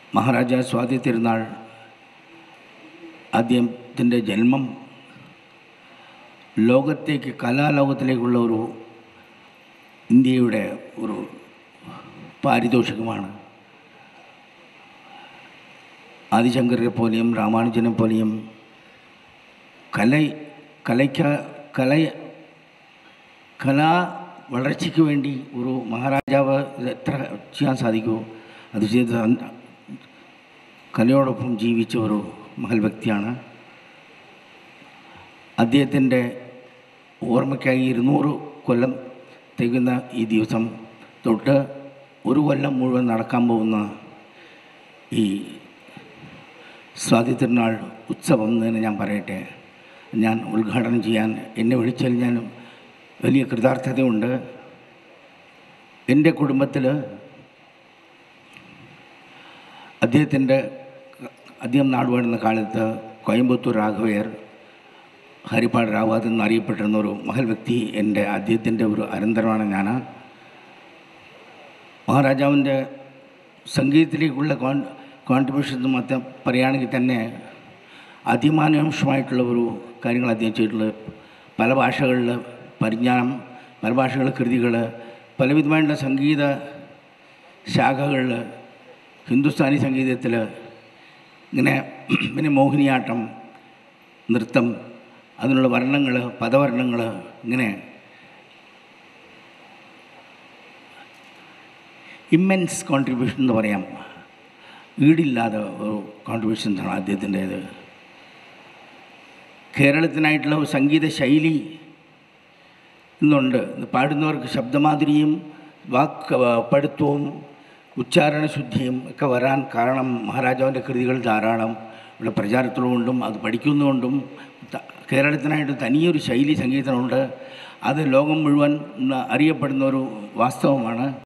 മഹാരാജ സ്വാതി തിരുനാൾ അദ്ദേഹത്തിൻ്റെ ജന്മം ലോകത്തേക്ക് കലാലോകത്തിലേക്കുള്ള ഒരു ഇന്ത്യയുടെ ഒരു പാരിതോഷികമാണ് ആദിശങ്കരെ പോലെയും രാമാനുജനെ പോലെയും കല കലയ്ക്ക കല കലാ വളർച്ചയ്ക്ക് വേണ്ടി ഒരു മഹാരാജാവ് ഇത് എത്ര ചെയ്യാൻ സാധിക്കുമോ അത് ചെയ്ത് അൻ- കലയോടൊപ്പം ജീവിച്ച ഒരു മഹൽ വ്യക്തിയാണ് അദ്ദേഹത്തിൻ്റെ ഓർമ്മയ്ക്കായി ഇരുന്നൂറ് കൊല്ലം തികയുന്ന ഈ ദിവസം തൊട്ട് ഒരു കൊല്ലം മുഴുവൻ നടക്കാൻ പോകുന്ന ഈ സ്വാതി തിരുനാൾ ഉത്സവം എന്ന് തന്നെ ഞാൻ പറയട്ടെ ഞാൻ ഉദ്ഘാടനം ചെയ്യാൻ എന്നെ വിളിച്ചാൽ ഞാൻ വലിയ കൃതാർത്ഥതയുണ്ട് എൻ്റെ കുടുംബത്തിൽ അദ്ദേഹത്തിൻ്റെ അദ്ദേഹം നാടുവാടുന്ന കാലത്ത് കോയമ്പത്തൂർ രാഘവയർ ഹരിപ്പാട് രാവാദ് എന്നറിയപ്പെട്ടിരുന്ന ഒരു മഹൽ വ്യക്തി എൻ്റെ അദ്ദേഹത്തിൻ്റെ ഒരു അനന്തരമാണ് ഞാൻ മഹാരാജാവിൻ്റെ സംഗീതത്തിലേക്കുള്ള കോൺ കോൺട്രിബ്യൂഷൻ മൊത്തം പറയുകയാണെങ്കിൽ തന്നെ അതിമാനുഷമായിട്ടുള്ള ഒരു കാര്യങ്ങൾ അദ്ദേഹം ചെയ്തിട്ടുള്ളത് പല ഭാഷകളിൽ പരിജ്ഞാനം പല ഭാഷകളിലെ കൃതികൾ പലവിധമായിട്ടുള്ള സംഗീത ശാഖകളിൽ ഹിന്ദുസ്ഥാനി സംഗീതത്തിൽ ഇങ്ങനെ പിന്നെ മോഹിനിയാട്ടം നൃത്തം അതിനുള്ള വർണ്ണങ്ങൾ പദവർണ്ണങ്ങൾ ഇങ്ങനെ ഇമ്മൻസ് കോൺട്രിബ്യൂഷൻ എന്ന് പറയാം ഈടില്ലാതെ ഒരു കോൺട്രിബ്യൂഷൻസാണ് അദ്ദേഹത്തിൻ്റേത് കേരളത്തിനായിട്ടുള്ള ഒരു സംഗീത ശൈലി ഇന്നുണ്ട് ഇത് പാടുന്നവർക്ക് ശബ്ദമാധുരിയും വാക്ക് പഠിത്തവും ഉച്ചാരണ ശുദ്ധിയും ഒക്കെ വരാൻ കാരണം മഹാരാജാവിൻ്റെ കൃതികൾ ധാരാളം ഇവിടെ പ്രചാരത്തിലുകൊണ്ടും അത് പഠിക്കുന്നതുകൊണ്ടും ത- കേരളത്തിനായിട്ട് തനിയൊരു ശൈലി സംഗീതമുണ്ട് അത് ലോകം മുഴുവൻ ഇന്ന് അറിയപ്പെടുന്ന ഒരു വാസ്തവമാണ്